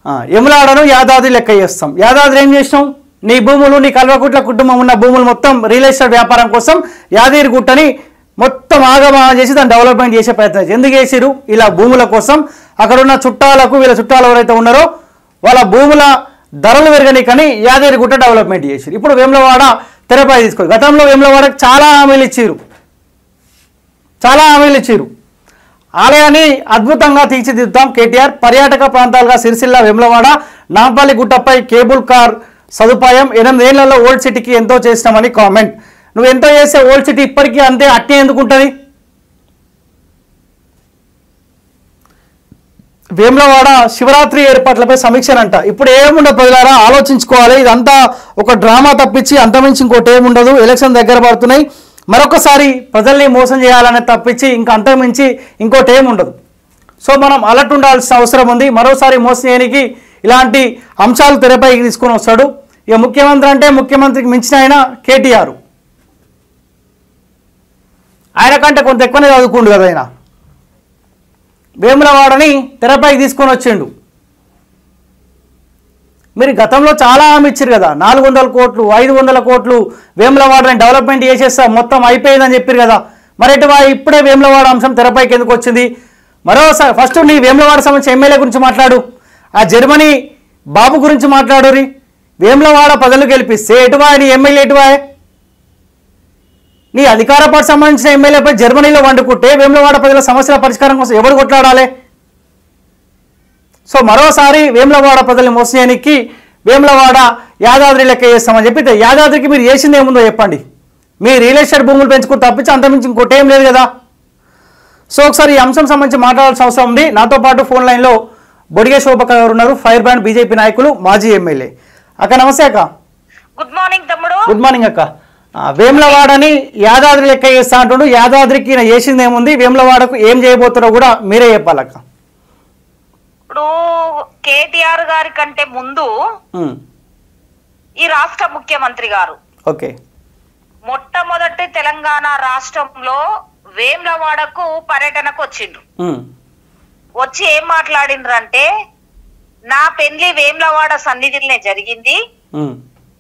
ఆ, యములాడను యాదాద్రి లెక్క చేస్తాం యాదాద్రి ఏం చేసినాం నీ భూములు నీ కల్వకుట్ల కుటుంబం ఉన్న భూములు మొత్తం రియల్ ఎస్టేట్ వ్యాపారం కోసం యాదగిరి గుట్టని మొత్తం ఆగమనం చేసి దాన్ని డెవలప్మెంట్ చేసే ప్రయత్నం చేసి ఎందుకు చేసిరు ఇలా భూముల కోసం అక్కడ ఉన్న చుట్టాలకు వీళ్ళ చుట్టాలు ఎవరైతే ఉన్నారో వాళ్ళ భూముల ధరలు పెరగనీకని యాదగిరి గుట్ట డెవలప్మెంట్ చేసిరు ఇప్పుడు వేములవాడ తెరపై తీసుకో గతంలో వేములవాడకు చాలా హామీలు ఇచ్చిరు చాలా హామీలు ఇచ్చారు ఆలయాన్ని అద్భుతంగా తీర్చిదిద్దాం కేటీఆర్ పర్యాటక ప్రాంతాలుగా సిరిసిల్ల వెమ్లవాడ నాంపల్లి గుట్టపై కేబుల్ కార్ సదుపాయం ఎనిమిదేళ్లలో ఓల్డ్ సిటీకి ఎంతో చేసినామని కామెంట్ నువ్వు ఎంతో చేసే ఓల్డ్ సిటీ ఇప్పటికీ అంతే అట్నే ఎందుకు ఉంటుంది వేములవాడ శివరాత్రి ఏర్పాట్లపై సమీక్షనంట ఇప్పుడు ఏముండదు ప్రజలారా ఆలోచించుకోవాలి ఇదంతా ఒక డ్రామా తప్పించి అంతమించి ఇంకోటి ఏముండదు ఎలక్షన్ దగ్గర పడుతున్నాయి మరొకసారి ప్రజల్ని మోసం చేయాలనే తప్పించి ఇంకా అంతమించి ఇంకోటి ఏముండదు సో మనం అలర్ట్ ఉండాల్సిన అవసరం ఉంది మరోసారి మోసం చేయడానికి ఇలాంటి అంశాలు తెరపైకి తీసుకొని వస్తాడు ఇక ముఖ్యమంత్రి అంటే ముఖ్యమంత్రికి మించిన ఆయన కేటీఆర్ ఆయన కంటే కొంత ఎక్కువనే చదువుకుండు కదా ఆయన వేములవాడని తెరపైకి తీసుకొని వచ్చిండు మీరు గతంలో చాలా హామీ ఇచ్చారు కదా నాలుగు వందల కోట్లు ఐదు వందల కోట్లు వేములవాడని డెవలప్మెంట్ చేసేస్తా మొత్తం అయిపోయిందని చెప్పారు కదా మరి ఎటువా ఇప్పుడే వేములవాడ అంశం తెరపైకి ఎందుకు వచ్చింది మరోసారి ఫస్ట్ నీ వేములవాడ సంబంధించి ఎమ్మెల్యే గురించి మాట్లాడు ఆ జర్మనీ బాబు గురించి మాట్లాడు రీ వేములవాడ ప్రజలు గెలిపిస్తే ఎటువా నీ ఎమ్మెల్యే ఎటువా నీ అధికార పార్టీ సంబంధించిన ఎమ్మెల్యేపై జర్మనీలో వండుకుంటే వేములవాడ ప్రజల సమస్యల పరిష్కారం కోసం ఎవరు కొట్లాడాలి సో మరోసారి వేములవాడ ప్రజల్ని మోసం చేయడానికి వేములవాడ యాదాద్రి లెక్క చేస్తామని చెప్పితే యాదాద్రికి మీరు చేసింది ఏముందో చెప్పండి మీ రియల్ ఎస్టేట్ భూములు పెంచుకుని తప్పించి అంతమించి ఇంకోటి ఏం లేదు కదా సో ఒకసారి ఈ అంశం సంబంధించి మాట్లాడాల్సిన అవసరం ఉంది నాతో పాటు ఫోన్ లైన్లో బొడిగే శోభక గారు ఉన్నారు ఫైర్ బ్రాండ్ బీజేపీ నాయకులు మాజీ ఎమ్మెల్యే అక్క నమస్తే అక్క గుడ్ మార్నింగ్ తమ్ముడు గుడ్ మార్నింగ్ అక్క ఆ, వేములవాడని యాదాద్రి లెక్క చేస్తా అంటుండు యాదాద్రికి ఈయన చేసింది ఏముంది వేములవాడకు ఏం చేయబోతున్నారో కూడా మీరే చెప్పాలక్క ఇప్పుడు కేటీఆర్ గారి కంటే ముందు ఉమ్, ఈ రాష్ట్ర ముఖ్యమంత్రి గారు ఓకే మొట్టమొదటి తెలంగాణ రాష్ట్రంలో వేములవాడకు పర్యటనకు వచ్చిండ్రు ఉమ్, వచ్చి ఏం మాట్లాడిండ్రంటే నా పెళ్లి వేములవాడ సన్నిధిలోనే జరిగింది ఉమ్,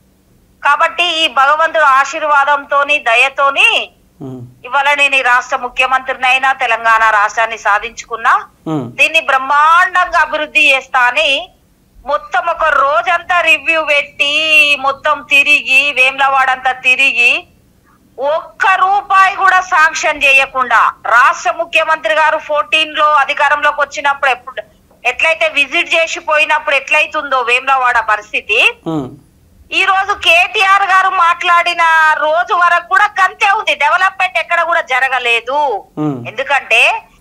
కాబట్టి ఈ భగవంతుడు ఆశీర్వాదంతోని దయతోని ఉమ్, ఇవాళ నేను ఈ రాష్ట్ర ముఖ్యమంత్రినైనా తెలంగాణ రాష్ట్రాన్ని సాధించుకున్నా ఉమ్, దీన్ని బ్రహ్మాండంగా అభివృద్ధి చేస్తా అని మొత్తం ఒక రోజంతా రివ్యూ పెట్టి మొత్తం తిరిగి వేములవాడంతా తిరిగి ఒక్క రూపాయి కూడా శాంక్షన్ చేయకుండా రాష్ట్ర ముఖ్యమంత్రి గారు ఫోర్టీన్ లో అధికారంలోకి వచ్చినప్పుడు ఎప్పుడు ఎట్లయితే విజిట్ చేసి పోయినప్పుడు ఎట్లయితుందో వేములవాడ పరిస్థితి ఉమ్, ఈ రోజు కేటీఆర్ గారు మాట్లాడిన రోజు వరకు కూడా కంతే ఉంది డెవలప్మెంట్ ఎక్కడ కూడా జరగలేదు ఉమ్, ఎందుకంటే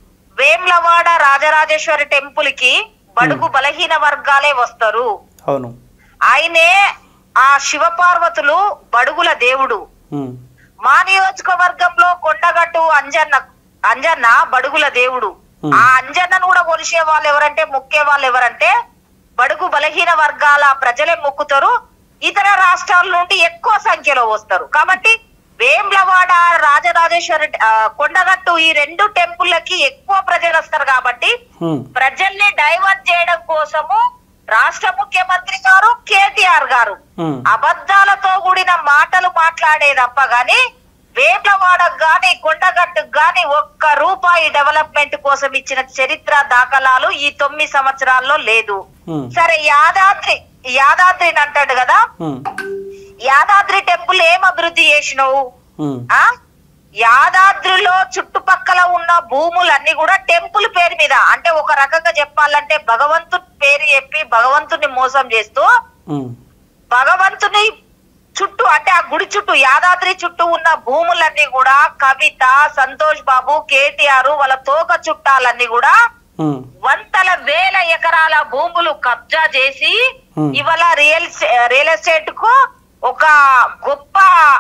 వేమ్లవాడ రాజరాజేశ్వరి టెంపుల్ కి బడుగు బలహీన వర్గాలే వస్తారు అవును ఆయనే ఆ శివపార్వతులు బడుగుల దేవుడు ఉమ్, మా నియోజకవర్గంలో కొండగట్టు అంజన్న అంజన్న బడుగుల దేవుడు Hmm. ఆ అంజన్నను కూడా కొలిసే వాళ్ళు ఎవరంటే మొక్కే వాళ్ళు ఎవరంటే బడుగు బలహీన వర్గాల ప్రజలే మొక్కుతారు ఇతర రాష్ట్రాల నుండి ఎక్కువ సంఖ్యలో వస్తారు కాబట్టి వేమ్లవాడ రాజరాజేశ్వరి ఆ, కొండగట్టు ఈ రెండు టెంపుల్లకి ఎక్కువ ప్రజలు వస్తారు కాబట్టి ఉమ్, ప్రజల్ని డైవర్ట్ చేయడం కోసము రాష్ట్ర ముఖ్యమంత్రి గారు కేటీఆర్ గారు ఉమ్, అబద్ధాలతో కూడిన మాటలు మాట్లాడే తప్ప గాని వేట్లవాడకు గాని కొండగట్టుకు గాని ఒక్క రూపాయి డెవలప్మెంట్ కోసం ఇచ్చిన చరిత్ర దాఖలాలు ఈ తొమ్మిది సంవత్సరాల్లో లేదు ఉమ్, సరే యాదాద్రి యాదాద్రిని అంటాడు కదా ఉమ్, యాదాద్రి టెంపుల్ ఏం అభివృద్ధి చేసినావు ఉమ్, ఆ యాదాద్రిలో చుట్టుపక్కల ఉన్న భూములన్నీ కూడా టెంపుల్ పేరు మీద అంటే ఒక రకంగా చెప్పాలంటే భగవంతుని పేరు చెప్పి భగవంతుని మోసం చేస్తూ ఉమ్, భగవంతుని చుట్టూ అంటే ఆ గుడి చుట్టూ యాదాద్రి చుట్టూ ఉన్న భూములన్నీ కూడా కవిత సంతోష్ బాబు కేటీఆర్ వాళ్ళ తోక చుట్టాలన్నీ కూడా ఉమ్, వందల వేల ఎకరాల భూములు కబ్జా చేసి Hmm. ఇవాళ రియల్ రియల్ ఎస్టేట్ కు ఒక గొప్ప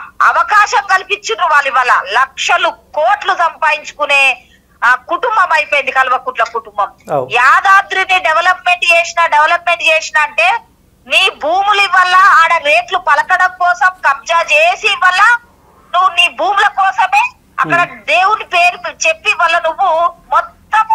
అవకాశం కల్పించారు వాళ్ళు ఇవాళ లక్షలు కోట్లు సంపాదించుకునే ఆ కుటుంబం అయిపోయింది కల్వకుట్ల కుటుంబం అవు. యాదాద్రిని డెవలప్మెంట్ చేసిన డెవలప్మెంట్ చేసిన అంటే నీ భూములు వల్ల ఆడ రేట్లు పలకడం కోసం కబ్జా చేసి వల్ల నువ్వు నీ భూముల కోసమే అక్కడ దేవుని పేరు చెప్పి వల్ల నువ్వు మొత్తము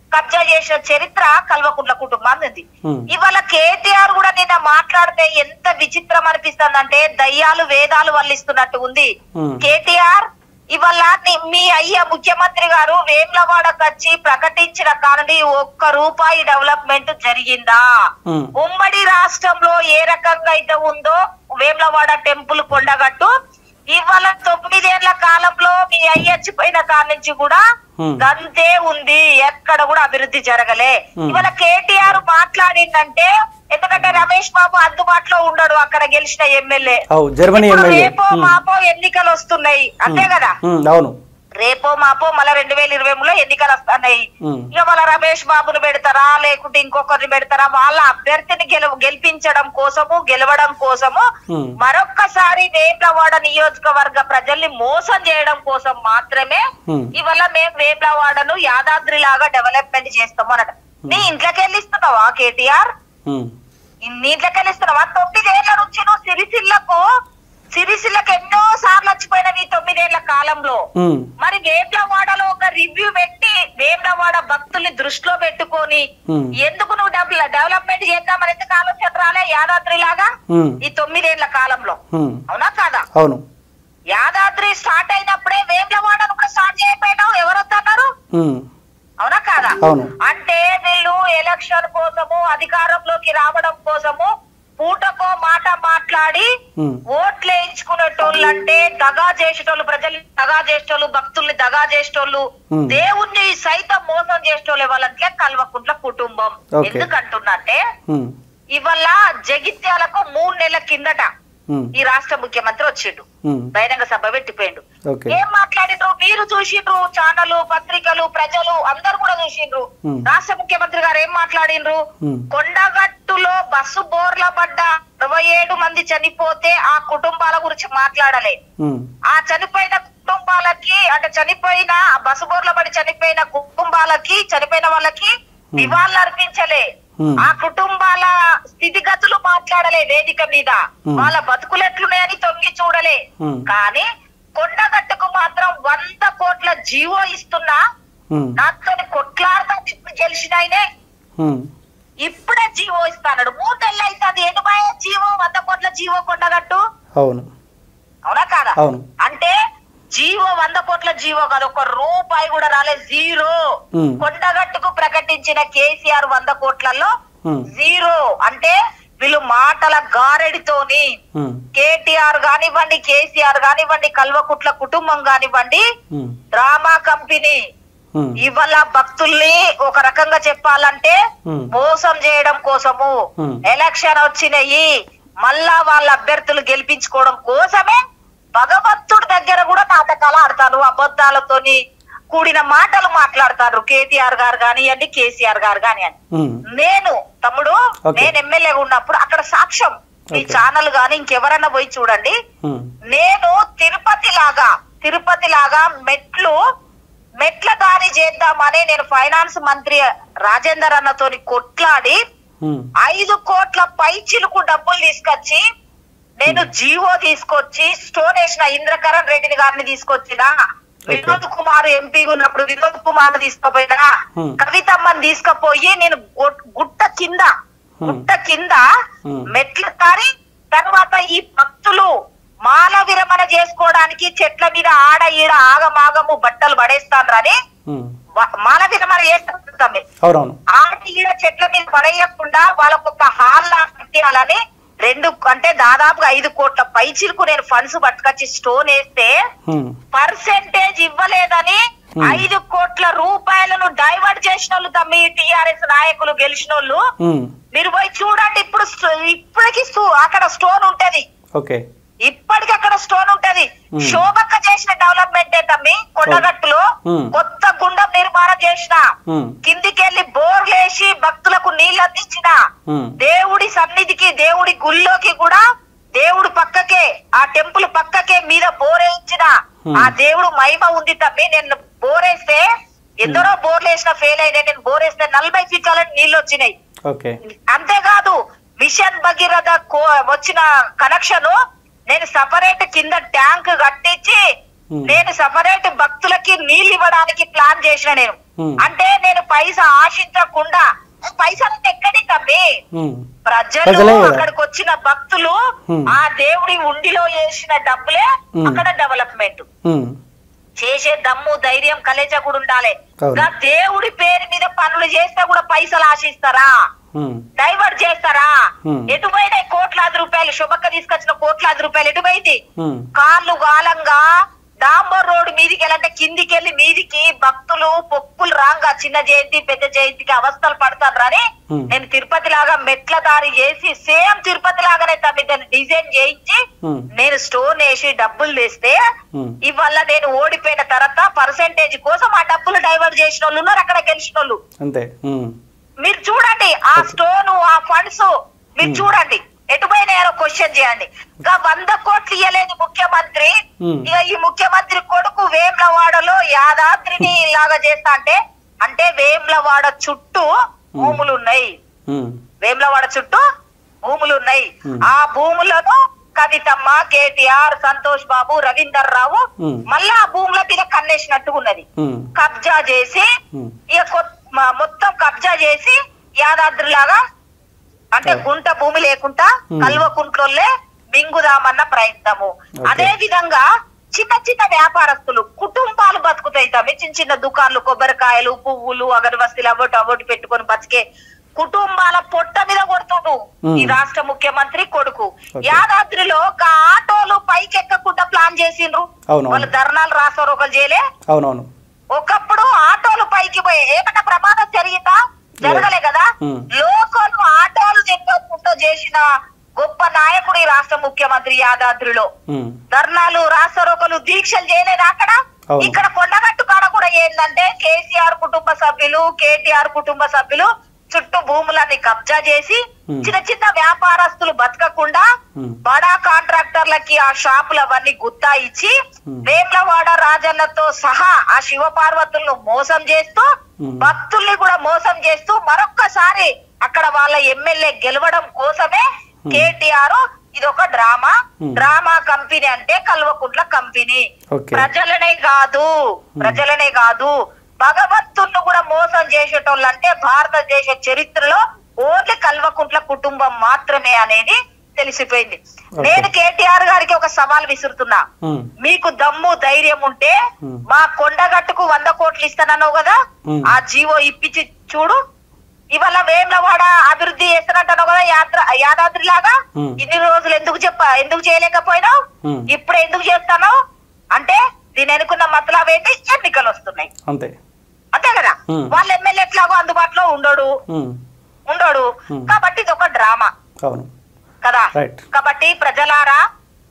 కబ్జా చేసిన చరిత్ర కల్వకుంట్ల కుటుంబాన్ని ఉంది Hmm. ఇవాళ కేటీఆర్ కూడా నిన్న మాట్లాడితే ఎంత విచిత్రం అనిపిస్తుందంటే దయ్యాలు వేదాలు వల్లిస్తున్నట్టు ఉంది Hmm. కేటీఆర్ ఇవాళ నీ- మీ అయ్య ముఖ్యమంత్రి గారు వేములవాడకు వచ్చి ప్రకటించిన కారణి ఒక్క రూపాయి డెవలప్మెంట్ జరిగిందా ఉమ్, ఉమ్మడి రాష్ట్రంలో ఏ రకంగా అయితే ఉందో వేములవాడ టెంపుల్ కొండగట్టు ఇవాళ తొమ్మిదేళ్ల కాలంలో మీ అయ్యచ్చిపోయిన కాడ నుంచి కూడా Hmm. గంతే ఉంది ఎక్కడ కూడా అభివృద్ధి జరగలే Hmm. ఇవాళ కేటీఆర్ మాట్లాడిందంటే ఎందుకంటే రమేష్ బాబు అందుబాటులో ఉండడు అక్కడ గెలిచిన ఎమ్మెల్యే అవు జర్మనీ ఇప్పుడు ఎమ్మెల్యే రేపో మాపో ఎన్నికలు వస్తున్నాయి అంతే కదా ఉమ్, అవును రేపో మాపో మళ్ళా రెండు వేల ఇరవై మూడులో ఎన్నికలు వస్తున్నాయి ఉమ్, ఇక వాళ్ళ రమేష్ బాబును పెడతారా లేకుంటే ఇంకొకరిని పెడతారా వాళ్ళ అభ్యర్థిని గెల గెలిపించడం కోసము గెలవడం కోసము ఉమ్, మరొక్కసారి వేములవాడ నియోజకవర్గ ప్రజల్ని మోసం చేయడం కోసం మాత్రమే ఉమ్, ఇవాళ మేము వేములవాడను యాదాద్రి లాగా డెవలప్మెంట్ చేస్తాము అన్నట నీ ఇంట్లోకి వెళ్ళిస్తున్నావా కేటీఆర్ ఉమ్, నీ ఇంట్లోకి వెళ్ళిస్తున్నావా తొమ్మిదేళ్ల నుంచి నువ్వు సిరిసిల్లకు సిరిసిల్లకు ఎన్నో సార్లు వచ్చిపోయిన నీ తొమ్మిదేళ్ల కాలంలో ఉమ్, మరి వేములవాడలో ఒక రివ్యూ పెట్టి వేములవాడ భక్తుల్ని దృష్టిలో పెట్టుకొని ఉమ్, ఎందుకు నువ్వు డెవల- డెవలప్మెంట్ చేద్దామని ఎందుకు ఆలోచన రాలే యాదాద్రి లాగా ఉమ్, ఈ తొమ్మిదేళ్ల కాలంలో ఉమ్, అవునా కాదా అవును యాదాద్రి స్టార్ట్ అయినప్పుడే వేములవాడను కూడా స్టార్ట్ చేయకపోయినావు ఎవరు వద్దన్నారు ఉమ్, అవునా కాదా అవును. అంటే వీళ్ళు ఎలక్షన్ కోసము అధికారంలోకి రావడం కోసము పూటకో మాట మాట్లాడి ఉమ్, ఓట్లు వేయించుకునేటోళ్ళు అంటే దగా చేసేటోళ్ళు ప్రజల్ని దగా చేసేటోళ్ళు భక్తుల్ని దగా చేసేటోళ్ళు Hmm. దేవుణ్ణి సైతం మోసం చేసేటోళ్ళు వాళ్ళంటే కల్వకుంట్ల కుటుంబం Okay. ఎందుకంటున్నంటే ఉమ్, ఇవాళ జగిత్యాలకు మూడు నెలల కిందట ఉమ్, ఈ రాష్ట్ర ముఖ్యమంత్రి వచ్చిండు ఉమ్, బహిరంగ సభ పెట్టిపోయిండు ఓకే ఏం మాట్లాడిండ్రు మీరు చూసిండ్రు ఛానల్ పత్రికలు ప్రజలు అందరు కూడా చూసిండ్రు Hmm. రాష్ట్ర ముఖ్యమంత్రి గారు ఏం మాట్లాడిండ్రు Hmm. కొండగట్టులో బస్సు బోర్ల పడ్డ ఇరవై ఏడు మంది చనిపోతే ఆ కుటుంబాల గురించి మాట్లాడలే ఉమ్, ఆ చనిపోయిన కుటుంబాలకి అంటే చనిపోయిన ఆ బస్సు బోర్ల పడి చనిపోయిన కుటుంబాలకి చనిపోయిన వాళ్ళకి నివాళులు అర్పించలే Hmm. ఆ కుటుంబాల స్థితిగతులు మాట్లాడలే వేదిక మీద Hmm. వాళ్ళ బతుకులు ఎట్లున్నాయని తొంగి చూడలే Hmm. కానీ కొండగట్టుకు మాత్రం వంద కోట్ల జీవో ఇస్తున్నా ఉమ్, నాతో కొట్లాడతా ఇప్పుడు గెలిచినాయనే ఉమ్, ఇప్పుడే జీవో ఇస్తాడు మూడు నెలలు అవుతుంది ఎనుమాయ జీవో వంద కోట్ల జీవో కొండగట్టు అవును అవునా కాదా అవును అంటే జీవో వంద కోట్ల జీవో కాదు ఒక రూపాయి కూడా రాలే జీరో ఉమ్, కొండగట్టుకు ప్రకటించిన కేసీఆర్ వంద కోట్లలో ఉమ్, జీరో అంటే వీళ్ళు మాటల గారెడితోని ఉమ్, కేటీఆర్ కానివ్వండి కేసీఆర్ కానివ్వండి కల్వకుట్ల కుటుంబం కానివ్వండి ఉమ్, డ్రామా కంపెనీ ఉమ్, ఇవాళ భక్తుల్ని ఒక రకంగా చెప్పాలంటే ఉమ్, మోసం చేయడం కోసము Hmm. ఎలక్షన్ వచ్చినాయి మళ్ళా వాళ్ళ అభ్యర్థులు గెలిపించుకోవడం కోసమే భగవంతుడి దగ్గర కూడా నాటకాలు ఆడతారు అబద్ధాలతోని కూడిన మాటలు మాట్లాడతారు కేటీఆర్ గారు కానివ్వండి కేసీఆర్ గారు కానివ్వండి ఉమ్, నేను తమ్ముడు Okay. నేను ఎమ్మెల్యే ఉన్నప్పుడు అక్కడ సాక్ష్యం ఈ Okay. ఛానల్ గాని ఇంకెవరైనా పోయి చూడండి ఉమ్, నేను తిరుపతి లాగా తిరుపతి లాగా మెట్లు మెట్ల దారి చేద్దామని నేను ఫైనాన్స్ మంత్రి రాజేందర్ అన్నతోని కొట్లాడి ఉమ్, ఐదు కోట్ల పైచిలుకు డబ్బులు తీసుకొచ్చి నేను జీవో తీసుకొచ్చి స్టోన్ వేసిన ఇంద్రకరణ్ రెడ్డిని గారిని తీసుకొచ్చిన వినోద్ కుమార్ ఎంపీ ఉన్నప్పుడు వినోద్ కుమార్ తీసుకుపోయినా Hmm. కవితమ్మని తీసుకుపోయి నేను గు- గుట్ట కింద Hmm. గుట్ట కింద Hmm. మెట్ల తారి తర్వాత ఈ భక్తులు మాల విరమణ చేసుకోవడానికి చెట్ల మీద ఆడ ఈడ ఆగమాగము బట్టలు పడేస్తానని ఉమ్, మాల విరమణ చేస్తాం అవునవును ఆడ ఈడ చెట్ల మీద పడేయకుండా వాళ్ళకు ఒక హాల్ లా కట్టియాలని రెండు అంటే దాదాపుగా ఐదు కోట్ల పైచిలకు నేను ఫండ్స్ పట్టుకొచ్చి స్టోన్ వేస్తే ఉమ్, పర్సెంటేజ్ ఇవ్వలేదని Hmm. ఐదు కోట్ల రూపాయలను డైవర్ట్ చేసిన వాళ్ళు తమ్మి టిఆర్ఎస్ నాయకులు గెలిచిన వాళ్ళు ఉమ్, మీరు పోయి చూడండి ఇప్పుడు స్టో- ఇప్పటికి స్టో- అక్కడ స్టోన్ ఉంటది ఓకే ఇప్పటికి అక్కడ స్టోన్ ఉంటది Hmm. శోభక్క చేసిన డెవలప్మెంట్ తమ్మి కొండగట్టులో Hmm. కొత్త గుండం నిర్మాణం చేసిన ఉమ్, కిందికెళ్ళి బోర్లేసి భక్తులకు నీళ్ళు అందించిన ఉమ్, దేవుడి సన్నిధికి దేవుడి గుళ్ళోకి కూడా దేవుడు పక్కకే ఆ టెంపుల్ పక్కకే మీద బోరేయించిన Hmm. ఆ దేవుడు మహిమ ఉంది తమ్మి నేను బోరేస్తే ఎందరో బోర్లు వేసిన ఫెయిల్ అయినా నేను బోరేస్తే నలభై ఫీట్ల నీళ్ళు వచ్చినాయి ఓకే అంతేకాదు మిషన్ భగీరథ కో- వచ్చిన కనెక్షన్ నేను సపరేట్ కింద ట్యాంక్ కట్టించి Hmm. నేను సపరేట్ భక్తులకి నీళ్ళు ఇవ్వడానికి ప్లాన్ చేసిన నేను ఉమ్. అంటే నేను పైసా ఆశించకుండా పైసలు ఎక్కడి తమ్మి ఉమ్. ప్రజలు ప్రజలే కదా. అక్కడికి వచ్చిన భక్తులు ఉమ్. ఆ దేవుడి ఉండిలో వేసిన డబ్బులే ఉమ్. అక్కడ డెవలప్మెంట్ ఉమ్. చేసే దమ్ము ధైర్యం కలేజ కూడా ఉండాలి అవును. ఇంకా దేవుడి పేరు మీద పనులు చేస్తే కూడా పైసలు ఆశిస్తారా ఉమ్. డైవర్ట్ చేస్తారా ఉమ్. ఎటు పోయినాయి కోట్లాది రూపాయలు శుభక్క తీసుకొచ్చిన కోట్లాది రూపాయలు ఎటు పోయింది ఉమ్. కార్లు గాలంగా డాంబర్ రోడ్ మీదికి వెళ్ళంటే కిందికి వెళ్ళి మీదికి భక్తులు పొక్కులు రాంగా చిన్న జయంతి పెద్ద జయంతికి అవస్థలు పడతారు అని Hmm. నేను తిరుపతి లాగా మెట్ల దారి చేసి సేమ్ తిరుపతి లాగానే తమ్మి దాన్ని డిజైన్ చేయించి Hmm. నేను స్టోన్ వేసి డబ్బులు తెస్తే Hmm. ఇవాళ నేను ఓడిపోయిన తర్వాత పర్సెంటేజ్ కోసం ఆ డబ్బులు డైవర్ట్ చేసిన వాళ్ళు ఉన్నారు అక్కడ గెలిచిన వాళ్ళు అంతే ఉమ్. మీరు చూడండి ఆ స్టోన్ ఆ ఫండ్స్ మీరు చూడండి ఎటు పోయినాయో క్వశ్చన్ చేయండి ఇంకా వంద కోట్లు ఇయ్యలేదు ముఖ్యమంత్రి Hmm. ఇక ఈ ముఖ్యమంత్రి కొడుకు వేమ్లవాడలో యాదాద్రిని ఇలాగా చేస్తా అంటే అంటే వేమ్లవాడ చుట్టూ భూములు ఉన్నాయి ఉమ్. వేమ్లవాడ చుట్టూ భూములు ఉన్నాయి Hmm. ఆ భూములను కవితమ్మ కేటీఆర్ సంతోష్ బాబు రవీందర్ రావు Hmm. మళ్ళా ఆ భూముల మీద కన్నేసినట్టుగా ఉన్నది ఉమ్. కబ్జా చేసి Hmm. ఇక కొ- మ- మొత్తం కబ్జా చేసి యాదాద్రి లాగా అంటే Okay. గుంట భూమి లేకుండా Hmm. కల్వకుంట్లోనే మింగుదామన్న ప్రయత్నము Okay. అదే విధంగా చిన్న చిన్న వ్యాపారస్తులు కుటుంబాలు బతుకుతాయి తమ్మి చిన్న చిన్న దుకాన్లు కొబ్బరికాయలు పువ్వులు అగరవస్తులు అవోటి అవోటి పెట్టుకొని బతికే కుటుంబాల పొట్ట మీద కొడుతుండు Hmm. ఈ రాష్ట్ర ముఖ్యమంత్రి కొడుకు Okay. యాదాద్రిలో ఒక ఆటోలు పైకి ఎక్కకుండా ప్లాన్ చేసిండ్రు అవునవును. వాళ్ళు ధర్నాలు రాస్తారు ఒకరు చేయలే అవునవును ఒకప్పుడు ఆటోలు పైకి పోయి ఏమన్నా ప్రమాదం జరిగిందా జరగలే కదా Hmm. లోకల్ ఆటోలు చెప్పకుండా చేసిన గొప్ప నాయకుడు ఈ రాష్ట్ర ముఖ్యమంత్రి యాదాద్రిలో ఉమ్. ధర్నాలు రాస్తారోకలు దీక్షలు చేయలేదా అక్కడ అవును. ఇక్కడ కొండగట్టు కాడ కూడా ఏంటంటే కేసీఆర్ కుటుంబ సభ్యులు కేటీఆర్ కుటుంబ సభ్యులు చుట్టూ భూములన్నీ కబ్జా చేసి Hmm. చిన్న చిన్న వ్యాపారస్తులు బతకకుండా Hmm. బడా కాంట్రాక్టర్లకి ఆ షాపులు అవన్నీ గుత్తా ఇచ్చి Hmm. వేములవాడ రాజన్నతో సహా ఆ శివ పార్వతులను మోసం చేస్తూ Hmm. భక్తుల్ని కూడా మోసం చేస్తూ మరొక్కసారి అక్కడ వాళ్ళ ఎమ్మెల్యే గెలవడం కోసమే కేటీఆర్ ఇది ఒక డ్రామా Hmm. డ్రామా కంపెనీ అంటే కల్వకుంట్ల కంపెనీ Okay. ప్రజలనే కాదు ప్రజలనే కాదు భగవంతుణ్ణి కూడా మోసం చేసేటోళ్ళంటే భారతదేశ చరిత్రలో ఓన్లీ కల్వకుంట్ల కుటుంబం మాత్రమే అనేది తెలిసిపోయింది Okay. నేను కేటీఆర్ గారికి ఒక సవాల్ విసురుతున్నా ఉమ్. మీకు దమ్ము ధైర్యం ఉంటే Hmm. మా కొండగట్టుకు వంద కోట్లు ఇస్తానన్నావు కదా Hmm. ఆ జీవో ఇప్పించి చూడు ఇవాళ వేములవాడ అభివృద్ధి చేస్తానంటున్నావు కదా యాత్ర యాదాద్రి లాగా Hmm. ఇన్ని రోజులు ఎందుకు చెప్ప ఎందుకు చేయలేకపోయినావు Hmm. ఇప్పుడు ఎందుకు చేస్తాను అంటే దీని అనుకున్న మతలాభ ఏంటి ఎన్నికలు వస్తున్నాయి అంతే అంతే కదా Hmm. వాళ్ళ ఎమ్మెల్యే ఎట్లాగో అందుబాటులో ఉండడు ఉమ్. ఉండడు Hmm. కాబట్టి ఇది ఒక డ్రామా అవును కదా Right. కాబట్టి ప్రజలారా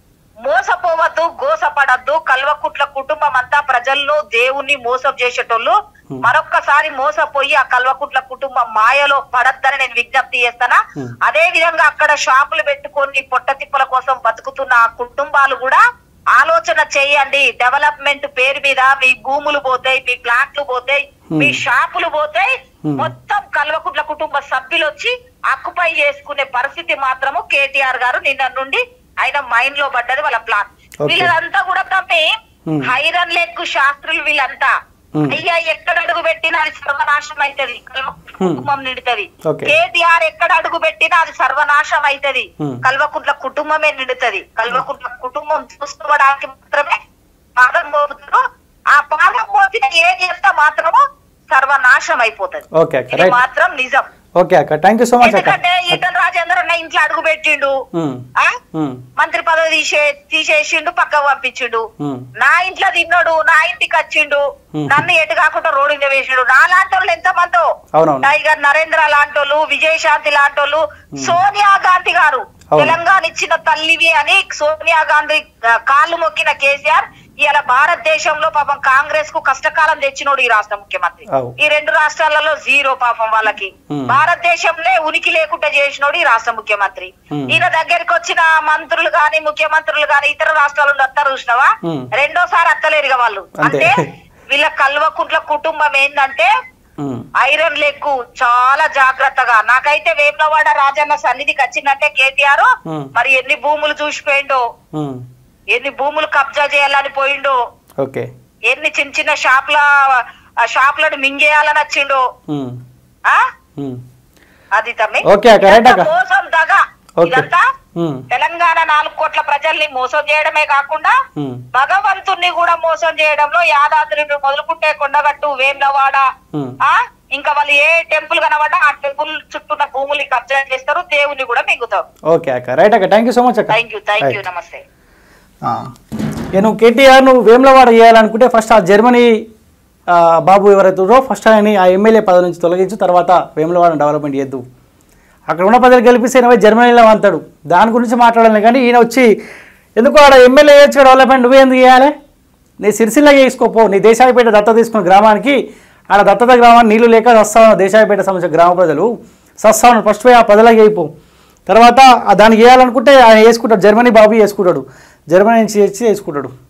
మోసపోవద్దు గోసపడద్దు కల్వకుట్ల కుటుంబం అంతా ప్రజలను దేవుణ్ణి మోసం చేసేటోళ్ళు Hmm. మరొక్కసారి మోసపోయి ఆ కల్వకుట్ల కుటుంబం మాయలో పడద్దని నేను విజ్ఞప్తి చేస్తానా Hmm. అదే విధంగా అక్కడ షాపులు పెట్టుకొని పొట్ట తిప్పల కోసం బతుకుతున్న ఆ కుటుంబాలు కూడా ఆలోచన చేయండి డెవలప్మెంట్ పేరు మీద మీ భూములు పోతాయి మీ ప్లాట్లు పోతాయి Hmm. మీ షాపులు పోతాయి Hmm. మొత్తం కల్వకుట్ల కుటుంబ సభ్యులు వచ్చి ఆక్యుపై చేసుకునే పరిస్థితి మాత్రము కేటీఆర్ గారు నిన్న నుండి ఆయన మైండ్ లో పడ్డది వాళ్ళ ప్లాన్ Okay. వీళ్ళంతా కూడా తమ్మి Hmm. హైరన్ లెగ్ శాస్త్రులు వీళ్ళంతా Hmm. అయ్యా ఎక్కడ అడుగు పెట్టినా అది సర్వనాశనం అవుతుంది కుటుంబం నిండుతుంది Okay. కేటీఆర్ ఎక్కడ అడుగు పెట్టినా అది సర్వనాశం అవుతుంది Hmm. కల్వకుంట్ల కుటుంబమే నిండుతుంది కల్వకుంట్ల కుటుంబం చూసుకోవడానికి మాత్రమే పాదం మోపుతారు ఆ పాదం మోపిన ఏది ఎంత మాత్రము సర్వనాశం అయిపోతుంది ఓకే అక్క ఇది రైట్ మాత్రం నిజం ఓకే అక్క థ్యాంక్ యూ సో మచ్ అక్క ఎందుకంటే ఈటన్ రాజేంద్ర అన్న ఇంట్లో అడుగు పెట్టిండు ఉమ్. ఆ? ఉమ్. మంత్రి పదవి తీసే తీసేసిండు పక్కకు పంపించిండు ఉమ్. నా ఇంట్లో తిన్నాడు నా ఇంటికి వచ్చిండు Hmm. నన్ను ఎటు కాకుండా రోడ్డు మీద వేసిండు నా లాంటి వాళ్ళు ఎంత మందో అవునవును టైగర్ నరేంద్ర లాంటి వాళ్ళు విజయశాంతి లాంటి వాళ్ళు సోనియా గాంధీ గారు అవును. తెలంగాణ ఇచ్చిన తల్లివి అని సోనియా గాంధీ ఆ, కాళ్ళు మొక్కిన కేసీఆర్ ఇవాళ భారతదేశంలో పాపం కాంగ్రెస్ కు కష్టకాలం తెచ్చినోడు ఈ రాష్ట్ర ముఖ్యమంత్రి అవు. ఈ రెండు రాష్ట్రాలలో జీరో పాపం వాళ్ళకి Hmm. భారతదేశంలో ఉనికి లేకుండా చేసినోడు ఈ రాష్ట్ర ముఖ్యమంత్రి Hmm. ఈయన దగ్గరికి వచ్చిన మంత్రులు గాని ముఖ్యమంత్రులు గాని ఇతర రాష్ట్రాల నుండి వస్తారు చూసినావా Hmm. రెండోసారి అత్తలేరుగా వాళ్ళు అంతే. అంటే వీళ్ళ కల్వకుంట్ల కుటుంబం ఏంటంటే ఉమ్. ఐరన్ లెగ్ చాలా జాగ్రత్తగా నాకైతే వేములవాడ రాజన్న సన్నిధికి వచ్చిందంటే కేటీఆర్ Hmm. మరి ఎన్ని భూములు చూసిపోయిండో ఉమ్. ఎన్ని భూములు కబ్జా చేయాలని పోయిండో ఓకే ఎన్ని చిన్న చిన్న షాపుల ఆ షాపులను మింగేయాలని వచ్చిండు ఉమ్, ఆ ఉమ్. అది తమ్మి ఓకే అక్క, రైట్ అక్క. ఇదంతా మోసం దగ ఓకే. ఇదంతా ఉమ్, తెలంగాణ నాలుగు కోట్ల ప్రజల్ని మోసం చేయడమే కాకుండా ఉమ్, భగవంతుణ్ణి కూడా మోసం చేయడంలో యాదాద్రిని మొదలుకుంటే కొండగట్టు వేమ్లవాడ ఉమ్. ఆ ఇంకా వాళ్ళు ఏ టెంపుల్ కనబడ్డా ఆ టెంపుల్ చుట్టూన్న భూములు కబ్జా చేస్తారు దేవుని కూడా మింగుతారు ఓకే అక్క రైట్ అక్క థ్యాంక్ యూ సో మచ్ అక్క thank you thank you Right. నమస్తే ఆ. ఇక నువ్వు కేటీఆర్ నువ్వు వేములవాడ చేయాలనుకుంటే ఫస్ట్ ఆ జర్మనీ ఆ, బాబు ఎవరైతే ఉన్నారో ఫస్ట్ ఆయన ఆ ఎమ్మెల్యే పదవి నుంచి తొలగించు తర్వాత వేములవాడ డెవలప్మెంట్ చేద్దు అక్కడ ఉన్న ప్రజలు గెలిపిస్తే ఈయన పోయి జర్మనీలో అంతాడు దాని గురించి మాట్లాడాలి కానీ ఈయన వచ్చి ఎందుకు ఆడ ఎమ్మెల్యే చేయొచ్చు డెవలప్మెంట్ నువ్వే ఎందుకు చేయాలి నీ సిరిసిల్ల చేసుకోపో నీ దేశాయిపేట దత్త తీసుకున్న గ్రామానికి ఆడ దత్తత గ్రామాన్ని నీళ్లు లేక సస్తా ఉన్న దేశాయిపేట సంబంధించిన గ్రామ ప్రజలు సస్తా ఉన్న ఫస్ట్ పోయి ఆ ప్రజలకు అయిపో తర్వాత ఆ దాన్ని చేయాలనుకుంటే ఆయన వేసుకుంటాడు జర్మనీ బాబు వేసుకుంటాడు జర్మనీ నుంచి వచ్చి వేసుకుంటాడు